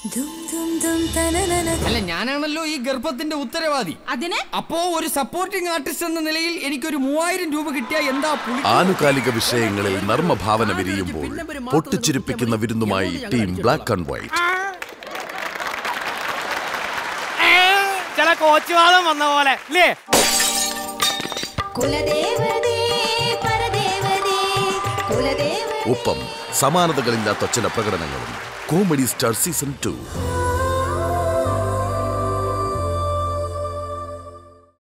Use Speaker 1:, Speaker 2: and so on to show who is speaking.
Speaker 1: അല്ല ഞാനാണല്ലോ ഈ ഗർഭത്തിന്റെ ഉത്തരവാദി
Speaker 2: അതിന്
Speaker 1: അപ്പോ ഒരു സപ്പോർട്ടിംഗ് ആർട്ടിസ്റ്റ് എന്ന നിലയിൽ എനിക്കൊരു മൂവായിരം രൂപ കിട്ടിയ എന്താ പുളി
Speaker 3: ആനുകാലിക വിഷയങ്ങളിൽ നർമ്മഭാവന വിരിയുമ്പോൾ പൊട്ടിച്ചിരിപ്പിക്കുന്ന വിരുന്നുമായി ടീം ബ്ലാക്ക് ആൻഡ് വൈറ്റ്
Speaker 4: ചില കോച്ചുവാദം വന്ന പോലെ അല്ലേ
Speaker 5: കുലദേവതേ പരദേവതേ കുലദേവ
Speaker 3: ഒപ്പം സമാനതകളില്ലാത്ത ചില പ്രകടനങ്ങളും കോമഡി സ്റ്റാർ സീസൺ ടു